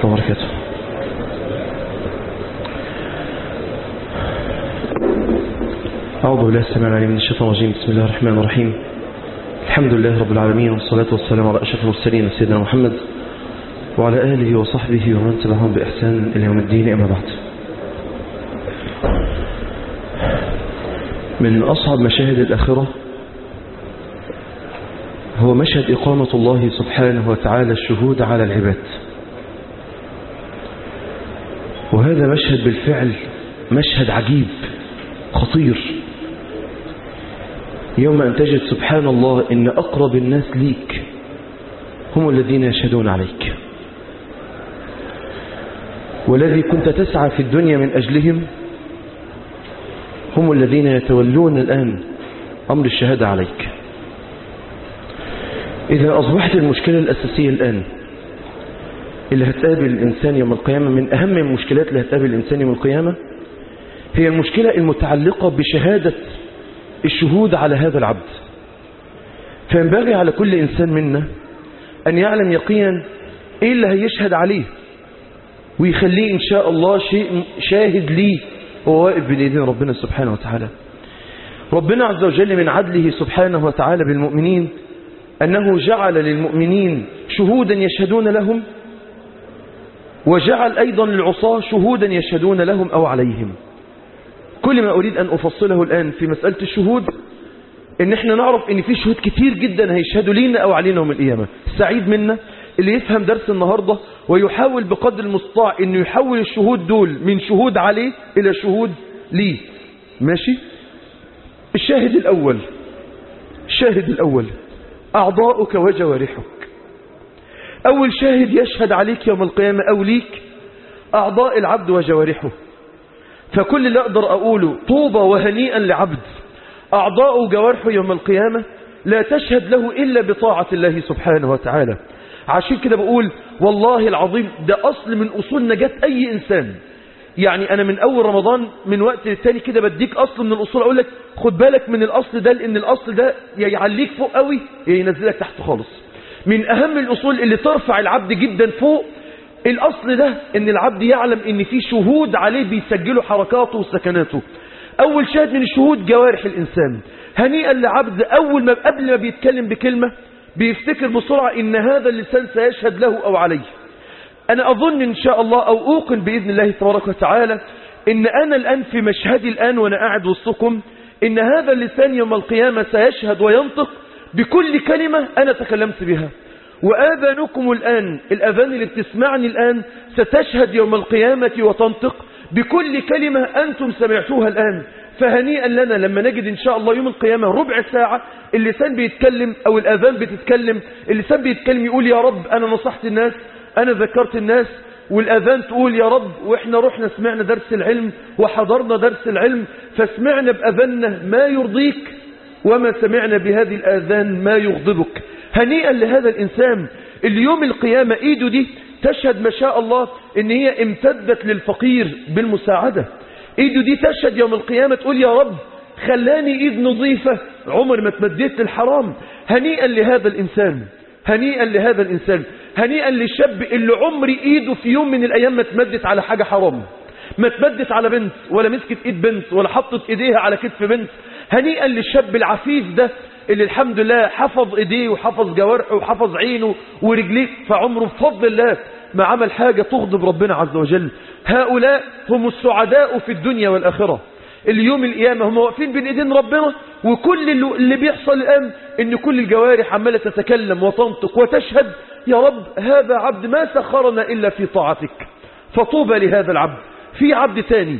الله وبركاته أعوذ بالله السميع العليم من الشيطان الرجيم بسم الله الرحمن الرحيم الحمد لله رب العالمين والصلاة والسلام على أشرف المرسلين سيدنا محمد وعلى آله وصحبه ومن تبعهم بإحسان إلى يوم الدين أما بعد من أصعب مشاهد الآخرة هو مشهد إقامة الله سبحانه وتعالى الشهود على العباد وهذا مشهد بالفعل مشهد عجيب خطير يوم أن تجد سبحان الله إن أقرب الناس ليك هم الذين يشهدون عليك والذي كنت تسعى في الدنيا من أجلهم هم الذين يتولون الآن أمر الشهادة عليك إذا أصبحت المشكلة الأساسية الآن اللي هتقابل الإنسان يوم القيامة من أهم المشكلات اللي هتقابل الإنسان يوم القيامة هي المشكلة المتعلقة بشهادة الشهود على هذا العبد فينبغي على كل إنسان منا أن يعلم يقينا إيه اللي هيشهد عليه ويخليه إن شاء الله شيء شاهد ليه وهو واقف بين ايدين ربنا سبحانه وتعالى ربنا عز وجل من عدله سبحانه وتعالى بالمؤمنين أنه جعل للمؤمنين شهودا يشهدون لهم وجعل أيضا للعصاة شهودا يشهدون لهم أو عليهم كل ما أريد أن أفصله الآن في مسألة الشهود إن احنا نعرف إن في شهود كتير جدا هيشهدوا لينا أو علينا يوم القيامة السعيد منا اللي يفهم درس النهاردة ويحاول بقدر المستطاع إنه يحول الشهود دول من شهود عليه إلى شهود ليه ماشي الشاهد الأول الشاهد الأول أعضاؤك وجوارحك أول شاهد يشهد عليك يوم القيامة أو ليك أعضاء العبد وجوارحه فكل اللي أقدر أقوله طوبى وهنيئا لعبد أعضاء وجوارحه يوم القيامة لا تشهد له إلا بطاعة الله سبحانه وتعالى عشان كده بقول والله العظيم ده أصل من أصول نجاة أي إنسان يعني أنا من أول رمضان من وقت للتاني كده بديك أصل من الأصول أقول لك خد بالك من الأصل ده لأن الأصل ده يا يعليك فوق قوي يا ينزلك تحت خالص من أهم الأصول اللي ترفع العبد جدا فوق الأصل ده ان العبد يعلم ان في شهود عليه بيسجلوا حركاته وسكناته أول شاهد من الشهود جوارح الإنسان هنيئا لعبد أول ما قبل ما بيتكلم بكلمة بيفتكر بسرعة ان هذا اللسان سيشهد له أو عليه أنا أظن إن شاء الله أو أوقن بإذن الله تبارك وتعالى إن أنا الآن في مشهدي الآن وأنا قاعد وسطكم إن هذا اللسان يوم القيامة سيشهد وينطق بكل كلمة أنا تكلمت بها وآذانكم الآن الأذان اللي بتسمعني الآن ستشهد يوم القيامة وتنطق بكل كلمة أنتم سمعتوها الآن فهنيئا لنا لما نجد إن شاء الله يوم القيامة ربع ساعة اللسان بيتكلم أو الأذان بتتكلم اللسان بيتكلم يقول يا رب أنا نصحت الناس أنا ذكرت الناس والأذان تقول يا رب وإحنا رحنا سمعنا درس العلم وحضرنا درس العلم فسمعنا بأذاننا ما يرضيك وما سمعنا بهذه الآذان ما يغضبك هنيئا لهذا الإنسان اللي يوم القيامة إيده دي تشهد ما شاء الله إن هي امتدت للفقير بالمساعدة إيده دي تشهد يوم القيامة تقول يا رب خلاني إيد نظيفة عمر ما تمديت للحرام هنيئا لهذا الإنسان هنيئا لهذا الإنسان هنيئا للشاب اللي عمري إيده في يوم من الأيام ما تمدت على حاجة حرام ما تمدت على بنت ولا مسكت إيد بنت ولا حطت إيديها على كتف بنت هنيئا للشاب العفيف ده اللي الحمد لله حفظ ايديه وحفظ جوارحه وحفظ عينه ورجليه فعمره بفضل الله ما عمل حاجة تغضب ربنا عز وجل هؤلاء هم السعداء في الدنيا والآخرة اليوم القيامة هم واقفين بين ايدين ربنا وكل اللي بيحصل الآن ان كل الجوارح عمالة تتكلم وتنطق وتشهد يا رب هذا عبد ما سخرنا إلا في طاعتك فطوبى لهذا العبد في عبد ثاني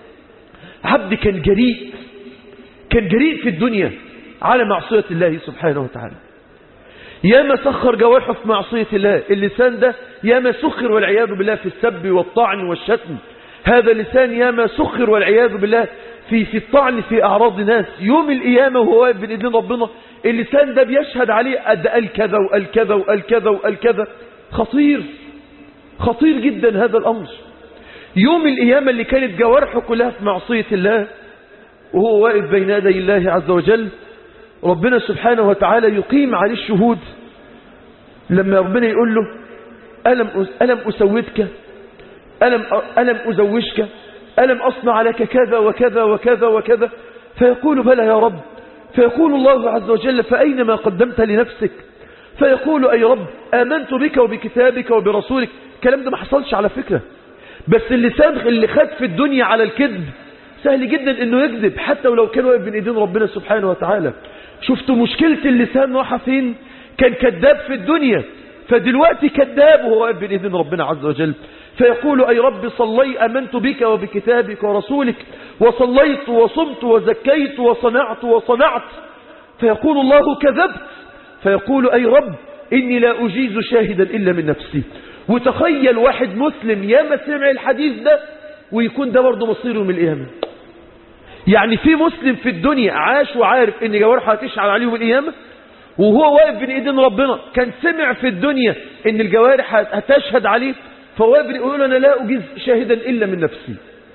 عبد كان جريء كان جريء في الدنيا على معصية الله سبحانه وتعالى ياما سخر جوارحه في معصية الله اللسان ده ياما سخر والعياذ بالله في السب والطعن والشتم هذا اللسان ياما سخر والعياذ بالله في في الطعن في أعراض الناس يوم القيامة وهو واقف بين ايدين ربنا اللسان ده بيشهد عليه قد قال كذا وقال كذا وقال كذا وقال كذا خطير خطير جدا هذا الأمر يوم القيامة اللي كانت جوارحه كلها في معصية الله وهو واقف بين يدي الله عز وجل ربنا سبحانه وتعالى يقيم عليه الشهود لما ربنا يقول له ألم, ألم أسودك ألم, ألم أزوجك ألم أصنع لك كذا وكذا وكذا وكذا فيقول بلى يا رب فيقول الله عز وجل فأين ما قدمت لنفسك فيقول أي رب آمنت بك وبكتابك وبرسولك الكلام ده ما حصلش على فكرة بس اللسان اللي خد في الدنيا على الكذب سهل جدا انه يكذب حتى ولو كان واقف بين ايدين ربنا سبحانه وتعالى شفتوا مشكلة اللسان راحة فين كان كذاب في الدنيا فدلوقتي كذاب وهو واقف بين ايدين ربنا عز وجل فيقول أي رب صلي أمنت بك وبكتابك ورسولك وصليت وصمت وزكيت وصنعت وصنعت فيقول الله كذبت فيقول أي رب إني لا أجيز شاهدا إلا من نفسي وتخيل واحد مسلم ياما سمع الحديث ده ويكون ده برضه مصيره من القيامة يعني في مسلم في الدنيا عاش وعارف ان جوارحه هتشعل عليه القيامة وهو واقف بين ايدين ربنا كان سمع في الدنيا ان الجوارح هتشهد عليه فهو واقف يقول انا لا اجيز شاهدا الا من نفسي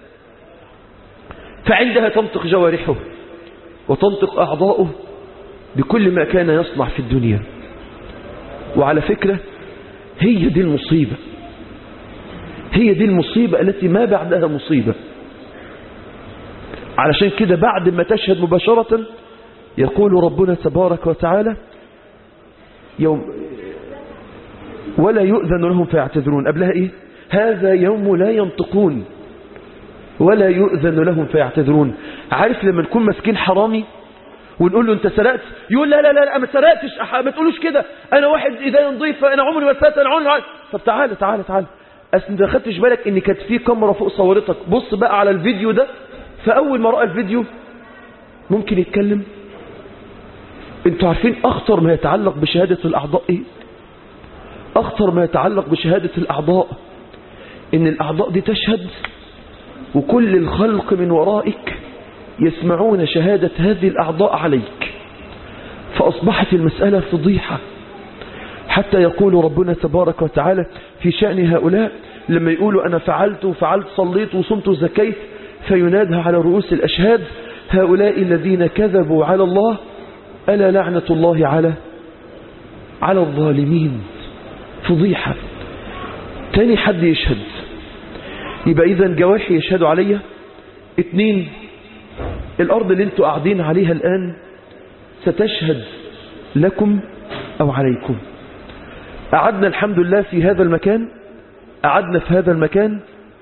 فعندها تنطق جوارحه وتنطق اعضاؤه بكل ما كان يصنع في الدنيا وعلى فكرة هي دي المصيبة هي دي المصيبة التي ما بعدها مصيبة علشان كده بعد ما تشهد مباشرة يقول ربنا تبارك وتعالى يوم ولا يؤذن لهم فيعتذرون قبلها ايه هذا يوم لا ينطقون ولا يؤذن لهم فيعتذرون عارف لما نكون ماسكين حرامي ونقول له انت سرقت يقول لا لا لا, لا ما سرقتش ما تقولوش كده انا واحد ايديا نظيفه انا عمري ما سرقت انا عمري ما طب تعالى تعالى تعالى اصل انت ما خدتش بالك ان كانت في كاميرا فوق صورتك بص بقى على الفيديو ده فاول ما راى الفيديو ممكن يتكلم انتوا عارفين اخطر ما يتعلق بشهاده الاعضاء ايه اخطر ما يتعلق بشهاده الاعضاء ان الاعضاء دي تشهد وكل الخلق من ورائك يسمعون شهادة هذه الأعضاء عليك فأصبحت المسألة فضيحة حتى يقول ربنا تبارك وتعالى في شأن هؤلاء لما يقولوا أنا فعلت وفعلت صليت وصمت وزكيت فينادها على رؤوس الأشهاد هؤلاء الذين كذبوا على الله ألا لعنة الله على على الظالمين فضيحة تاني حد يشهد يبقى إذا جواحي يشهدوا عليا اتنين الأرض اللي انتوا قاعدين عليها الآن ستشهد لكم أو عليكم قعدنا الحمد لله في هذا المكان قعدنا في هذا المكان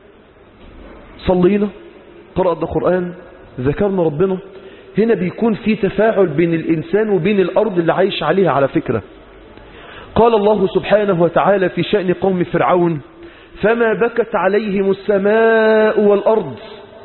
صلينا قرأنا قرآن ذكرنا ربنا هنا بيكون في تفاعل بين الإنسان وبين الأرض اللي عايش عليها على فكرة قال الله سبحانه وتعالى في شأن قوم فرعون فما بكت عليهم السماء والأرض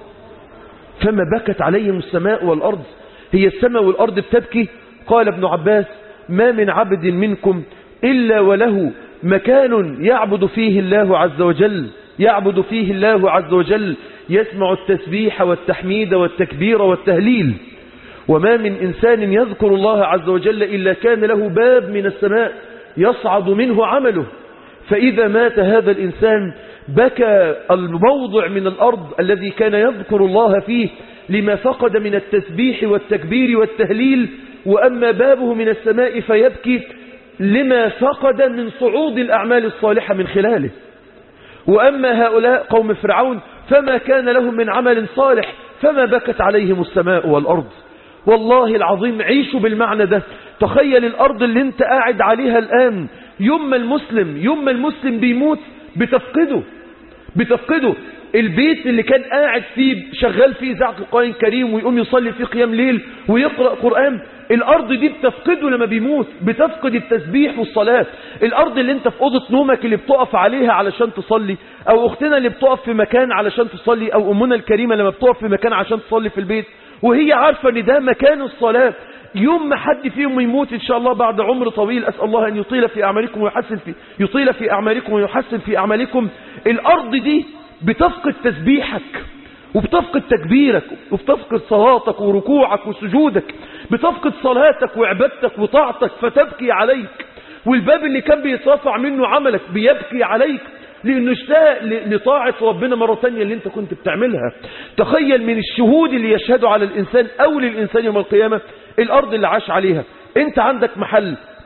فما بكت عليهم السماء والأرض هي السماء والأرض بتبكي قال ابن عباس ما من عبد منكم إلا وله مكان يعبد فيه الله عز وجل يعبد فيه الله عز وجل يسمع التسبيح والتحميد والتكبير والتهليل وما من إنسان يذكر الله عز وجل إلا كان له باب من السماء يصعد منه عمله فإذا مات هذا الإنسان بكى الموضع من الأرض الذي كان يذكر الله فيه لما فقد من التسبيح والتكبير والتهليل وأما بابه من السماء فيبكي لما فقد من صعود الأعمال الصالحة من خلاله وأما هؤلاء قوم فرعون فما كان لهم من عمل صالح فما بكت عليهم السماء والأرض والله العظيم عيشوا بالمعنى ده تخيل الأرض اللي انت قاعد عليها الآن يوم المسلم يوم المسلم بيموت بتفقده بتفقده البيت اللي كان قاعد فيه شغال فيه إذاعة القرآن الكريم ويقوم يصلي فيه قيام ليل ويقرأ قرآن الأرض دي بتفقده لما بيموت بتفقد التسبيح والصلاة الأرض اللي انت في أوضة نومك اللي بتقف عليها علشان تصلي أو أختنا اللي بتقف في مكان علشان تصلي أو أمنا الكريمة لما بتقف في مكان عشان تصلي في البيت وهي عارفة ان ده مكان الصلاة يوم ما حد فيهم يموت إن شاء الله بعد عمر طويل أسأل الله أن يطيل في أعمالكم ويحسن في يطيل في أعمالكم ويحسن في أعمالكم الأرض دي بتفقد تسبيحك وبتفقد تكبيرك وبتفقد صلاتك وركوعك وسجودك بتفقد صلاتك وعبادتك وطاعتك فتبكي عليك والباب اللي كان بيترفع منه عملك بيبكي عليك لأنه اشتاق لطاعة ربنا مرة تانية اللي انت كنت بتعملها تخيل من الشهود اللي يشهدوا على الإنسان أو للإنسان يوم القيامة الأرض اللي عاش عليها انت عندك محل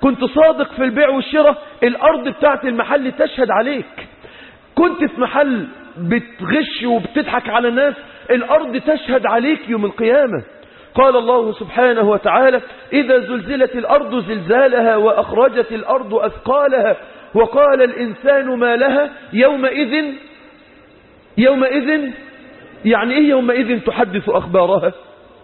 كنت صادق في البيع والشراء الأرض بتاعت المحل تشهد عليك كنت في محل بتغش وبتضحك على الناس الأرض تشهد عليك يوم القيامة قال الله سبحانه وتعالى إذا زلزلت الأرض زلزالها وأخرجت الأرض أثقالها وقال الإنسان ما لها يومئذ يومئذ يعني إيه يومئذ تحدث أخبارها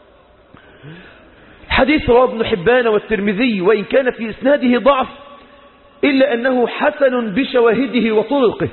حديث رواه ابن حبان والترمذي وإن كان في إسناده ضعف إلا أنه حسن بشواهده وطرقه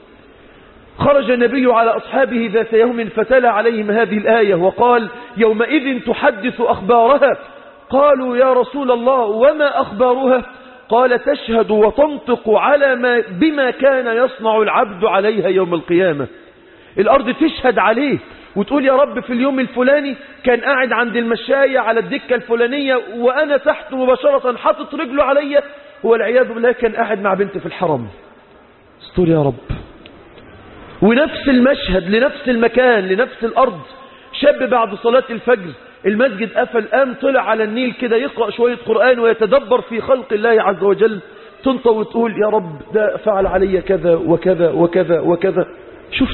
خرج النبي على أصحابه ذات يوم فتلا عليهم هذه الآية وقال يومئذ تحدث أخبارها قالوا يا رسول الله وما أخبارها قال تشهد وتنطق على ما بما كان يصنع العبد عليها يوم القيامة الأرض تشهد عليه وتقول يا رب في اليوم الفلاني كان قاعد عند المشاية على الدكة الفلانية وأنا تحت مباشرة حاطط رجله عليا والعياذ بالله كان قاعد مع بنت في الحرم استور يا رب ونفس المشهد لنفس المكان لنفس الأرض شاب بعد صلاة الفجر المسجد قفل قام طلع على النيل كده يقرأ شوية قرآن ويتدبر في خلق الله عز وجل تنطى وتقول يا رب ده فعل علي كذا وكذا وكذا وكذا شفت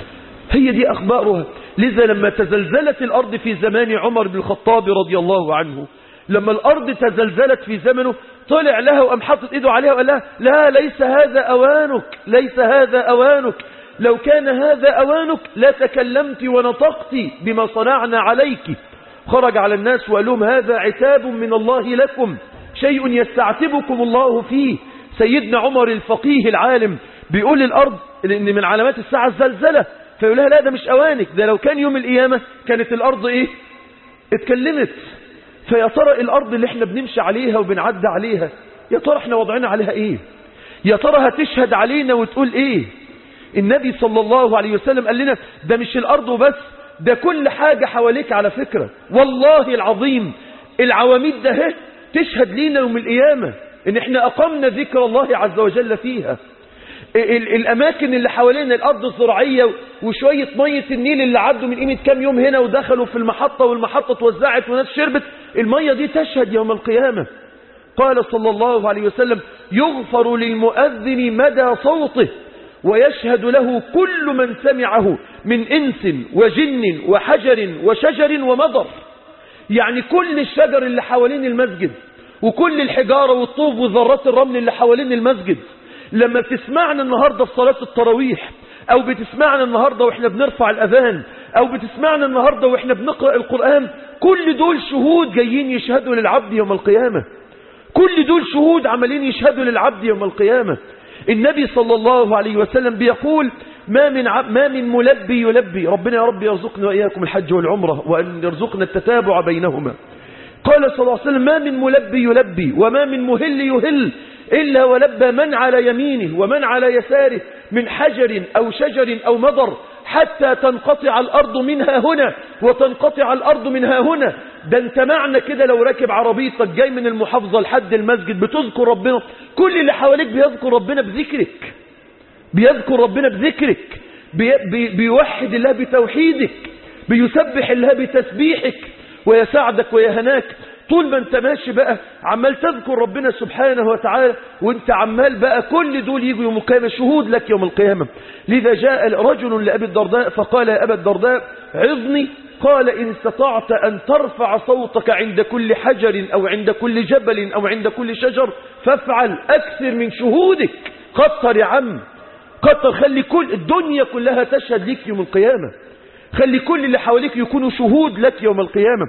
هي دي أخبارها لذا لما تزلزلت الأرض في زمان عمر بن الخطاب رضي الله عنه لما الأرض تزلزلت في زمنه طلع لها وقام حاطط إيده عليها وقال لها لا ليس هذا أوانك ليس هذا أوانك لو كان هذا أوانك لتكلمت ونطقت بما صنعنا عليك خرج على الناس وقال لهم هذا عتاب من الله لكم شيء يستعتبكم الله فيه سيدنا عمر الفقيه العالم بيقول للأرض لأن من علامات الساعة الزلزلة فيقول لها لا ده مش أوانك ده لو كان يوم القيامة كانت الأرض إيه اتكلمت فيا ترى الأرض اللي احنا بنمشي عليها وبنعدى عليها يا ترى احنا وضعنا عليها ايه يا ترى هتشهد علينا وتقول ايه النبي صلى الله عليه وسلم قال لنا ده مش الأرض وبس ده كل حاجة حواليك على فكرة والله العظيم العواميد ده هي تشهد لينا يوم القيامة ان احنا اقمنا ذكر الله عز وجل فيها ال الاماكن اللي حوالينا الارض الزراعية وشوية مية النيل اللي عدوا من قيمة كام يوم هنا ودخلوا في المحطة والمحطة اتوزعت وناس شربت المية دي تشهد يوم القيامة قال صلى الله عليه وسلم يغفر للمؤذن مدى صوته ويشهد له كل من سمعه من إنس وجن وحجر وشجر ومضر يعني كل الشجر اللي حوالين المسجد وكل الحجارة والطوب وذرات الرمل اللي حوالين المسجد لما بتسمعنا النهاردة في صلاة التراويح أو بتسمعنا النهاردة وإحنا بنرفع الأذان أو بتسمعنا النهاردة وإحنا بنقرأ القرآن كل دول شهود جايين يشهدوا للعبد يوم القيامة كل دول شهود عمالين يشهدوا للعبد يوم القيامة النبي صلى الله عليه وسلم بيقول ما من عب ما من ملبي يلبي ربنا يا رب يرزقنا وإياكم الحج والعمرة وأن يرزقنا التتابع بينهما قال صلى الله عليه وسلم ما من ملبي يلبي وما من مهل يهل إلا ولبى من على يمينه ومن على يساره من حجر أو شجر أو مضر حتى تنقطع الأرض منها هنا وتنقطع الأرض منها هنا ده انت معنى كده لو راكب عربيتك جاي من المحافظة لحد المسجد بتذكر ربنا كل اللي حواليك بيذكر ربنا بذكرك بيذكر ربنا بذكرك بي بي بيوحد الله بتوحيدك بيسبح الله بتسبيحك ويساعدك ويهناك طول ما انت ماشي بقى عمال تذكر ربنا سبحانه وتعالى وانت عمال بقى كل دول يجوا يوم القيامة شهود لك يوم القيامة لذا جاء رجل لأبي الدرداء فقال يا أبا الدرداء عظني قال إن استطعت أن ترفع صوتك عند كل حجر أو عند كل جبل أو عند كل شجر فافعل أكثر من شهودك كتر يا عم كتر خلي كل الدنيا كلها تشهد لك يوم القيامة خلي كل اللي حواليك يكونوا شهود لك يوم القيامة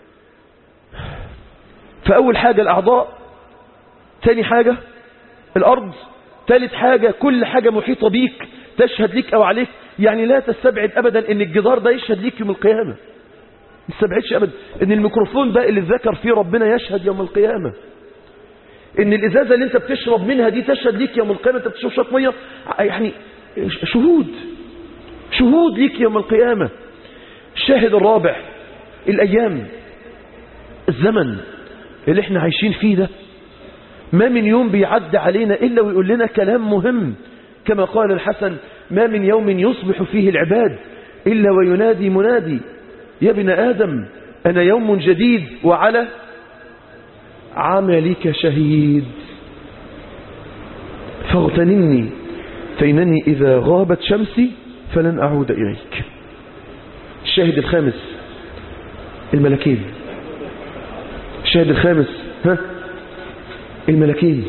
فأول حاجة الأعضاء ثاني حاجة الأرض ثالث حاجة كل حاجة محيطة بيك تشهد لك أو عليك يعني لا تستبعد أبدا أن الجدار ده يشهد لك يوم القيامة ما تستبعدش أبدا أن الميكروفون ده اللي ذكر فيه ربنا يشهد يوم القيامة أن الإزازة اللي أنت بتشرب منها دي تشهد لك يوم القيامة أنت بتشرب شوية مية يعني شهود شهود لك يوم القيامة الشاهد الرابع الأيام الزمن اللي احنا عايشين فيه ده ما من يوم بيعدي علينا إلا ويقول لنا كلام مهم كما قال الحسن ما من يوم يصبح فيه العباد إلا وينادي منادي يا ابن آدم أنا يوم جديد وعلى عملك شهيد فاغتنمني فإنني إذا غابت شمسي فلن أعود إليك الشاهد الخامس الملكين الشاهد الخامس ها الملكين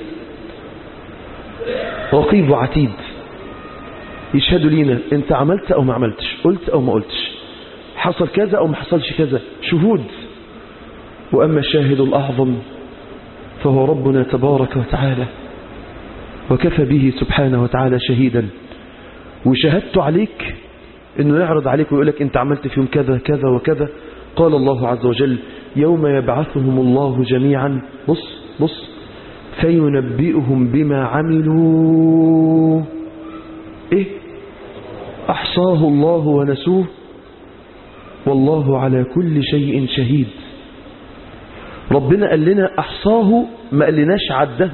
رقيب وعتيد يشهدوا لينا انت عملت او ما عملتش قلت او ما قلتش حصل كذا او ما حصلش كذا شهود واما الشاهد الاعظم فهو ربنا تبارك وتعالى وكفى به سبحانه وتعالى شهيدا وشهدت عليك انه يعرض عليك ويقول لك انت عملت فيهم كذا كذا وكذا قال الله عز وجل يوم يبعثهم الله جميعا بص بص فينبئهم بما عملوا ايه احصاه الله ونسوه والله على كل شيء شهيد ربنا قال لنا احصاه ما قالناش عده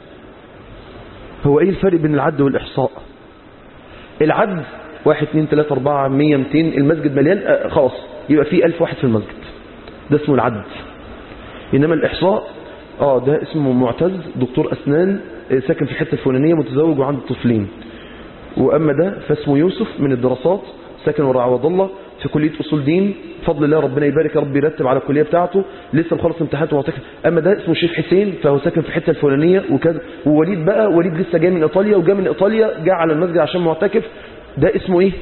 هو ايه الفرق بين العد والاحصاء العد واحد اتنين تلاتة اربعة مية ميتين المسجد مليان آه خلاص يبقى فيه الف واحد في المسجد ده اسمه العد انما الاحصاء اه ده اسمه معتز دكتور اسنان ساكن في الحته الفلانيه متزوج وعنده طفلين واما ده فاسمه يوسف من الدراسات ساكن ورا عوض الله في كليه اصول دين بفضل الله ربنا يبارك يا رب يرتب على الكليه بتاعته لسه مخلص امتحاناته ومعتكف اما ده اسمه الشيخ حسين فهو ساكن في الحته الفلانيه وكذا ووليد بقى وليد لسه جاي من ايطاليا وجاء من ايطاليا جاء على المسجد عشان معتكف ده اسمه ايه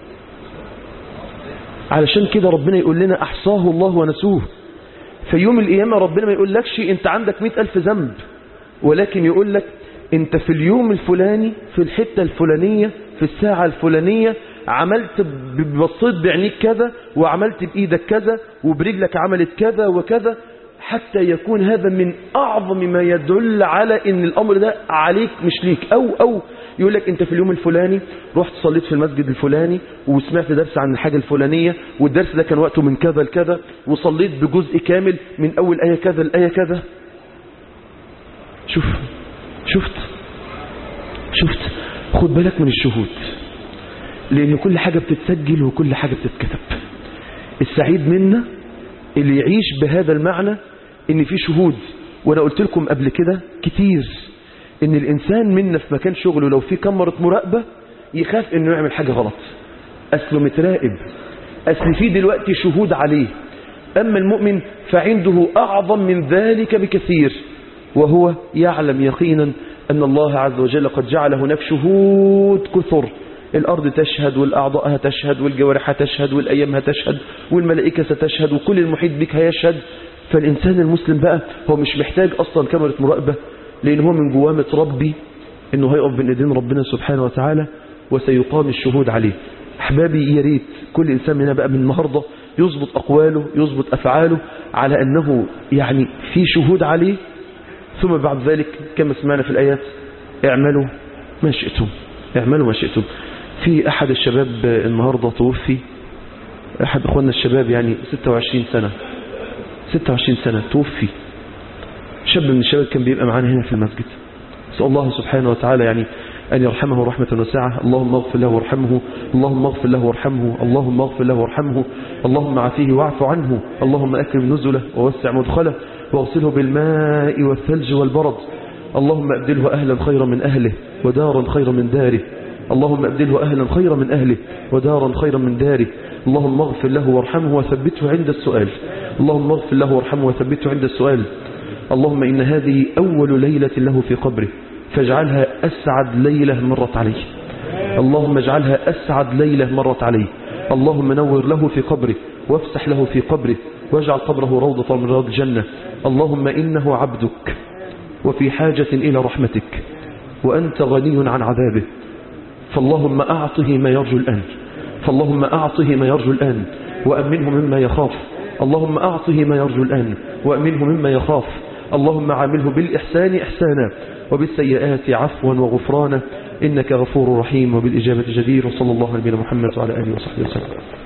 علشان كده ربنا يقول لنا احصاه الله ونسوه في يوم القيامة ربنا ما يقول لكش انت عندك مئة ألف ذنب ولكن يقول لك انت في اليوم الفلاني في الحتة الفلانية في الساعة الفلانية عملت بصيت بعينيك كذا وعملت بإيدك كذا وبرجلك عملت كذا وكذا حتى يكون هذا من أعظم ما يدل على ان الأمر ده عليك مش ليك أو أو يقول لك انت في اليوم الفلاني رحت صليت في المسجد الفلاني وسمعت درس عن الحاجة الفلانية والدرس ده كان وقته من كذا لكذا وصليت بجزء كامل من أول آية كذا لآية كذا شوف شفت شفت خد بالك من الشهود لأن كل حاجة بتتسجل وكل حاجة بتتكتب السعيد منا اللي يعيش بهذا المعنى ان في شهود وانا قلت لكم قبل كده كتير ان الانسان منا في مكان شغله لو في كاميرا مراقبة يخاف انه يعمل حاجة غلط اصله متراقب اصل في دلوقتي شهود عليه اما المؤمن فعنده اعظم من ذلك بكثير وهو يعلم يقينا ان الله عز وجل قد جعل هناك شهود كثر الأرض تشهد والأعضاء تشهد والجوارح تشهد والأيام تشهد والملائكة ستشهد وكل المحيط بك هيشهد فالإنسان المسلم بقى هو مش محتاج أصلا كاميرا مراقبة لأن هو من جواه متربي إنه هيقف بين إيدين ربنا سبحانه وتعالى وسيقام الشهود عليه أحبابي يا ريت كل إنسان مننا بقى من النهاردة يظبط أقواله يظبط أفعاله على أنه يعني في شهود عليه ثم بعد ذلك كما سمعنا في الآيات اعملوا ما شئتم اعملوا ما شئتم في أحد الشباب النهاردة توفي أحد أخواننا الشباب يعني 26 سنة 26 سنة توفي شاب من الشباب كان بيبقى معانا هنا في المسجد نسأل الله سبحانه وتعالى يعني أن يرحمه رحمة واسعة اللهم اغفر له وارحمه اللهم اغفر له وارحمه اللهم اغفر له وارحمه اللهم عافيه واعف عنه اللهم أكرم نزله ووسع مدخله واغسله بالماء والثلج والبرد اللهم أبدله أهلا خيرا من أهله ودارا خيرا من داره اللهم أبدله أهلا خيرا من أهله ودارا خيرا من داره اللهم اغفر له وارحمه وثبته عند السؤال اللهم اغفر له وارحمه وثبته عند السؤال اللهم إن هذه أول ليلة له في قبره فاجعلها أسعد ليلة مرت عليه اللهم اجعلها أسعد ليلة مرت عليه اللهم نور له في قبره وافسح له في قبره واجعل قبره روضة من رياض الجنة اللهم إنه عبدك وفي حاجة إلى رحمتك وأنت غني عن عذابه فاللهم أعطه ما يرجو الآن فاللهم أعطه ما يرجو الآن وأمنه مما يخاف اللهم أعطه ما يرجو الآن وأمنه مما يخاف اللهم عامله بالإحسان إحسانا وبالسيئات عفوا وغفرانا إنك غفور رحيم وبالإجابة جدير وصلى الله على نبينا محمد وعلى آله وصحبه وسلم